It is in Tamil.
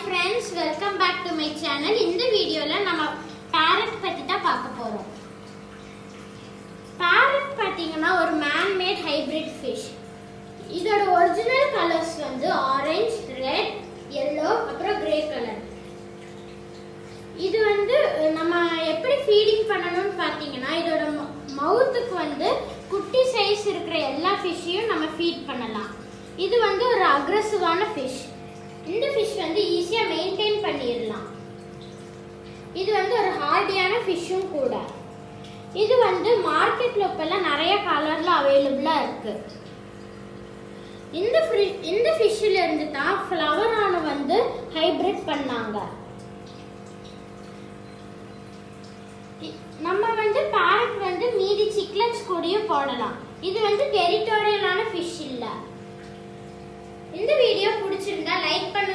friends welcome back to my channel இந்த வீடியோல நம்ம பேரட் பத்தி தான் பார்க்க போறோம் பேரட் பாத்தீங்கன்னா ஒரு மேன் மேட் ஹைபிரிட் ஃபிஷ் இதோட ஒரிஜினல் கலர்ஸ் வந்து ஆரஞ்சு ரெட் yellow அப்புறம் கிரே கலர் இது வந்து அஹ், நம்ம எப்படி ஃபீடிங் பண்ணணும்னு பார்த்தீங்கன்னா இதோட மவுத்துக்கு வந்து குட்டி சைஸ் இருக்கிற எல்லா ஃபிஷ்ஷையும் நம்ம ஃபீட் பண்ணலாம் இது வந்து ஒரு அக்ரஸிவான ஃபிஷ் இந்த ஃபிஷ் வந்து ஈஸியாக மெயின்டைன் பண்ணிடலாம் இது வந்து ஒரு ஹார்டியான ஃபிஷ்ஷும் கூட இது வந்து மார்க்கெட்ல இப்பெல்லாம் நிறைய கலர்ல அவைலபிளா இருக்கு இந்த fri- இந்த ஃபிஷ்ல இருந்து தான் ஃப்ளவரான வந்து ஹைபிரிட் பண்ணாங்க இ- நம்ம வந்து பேரட் வந்து மீதி சிக்லெட்ஸ் கூடயும் போடலாம் இது வந்து டெரிட்டோரியலான ஃபிஷ் இல்ல இந்த வீடியோ பிடிச்சிருந்தா லைக் பண்ணுங்க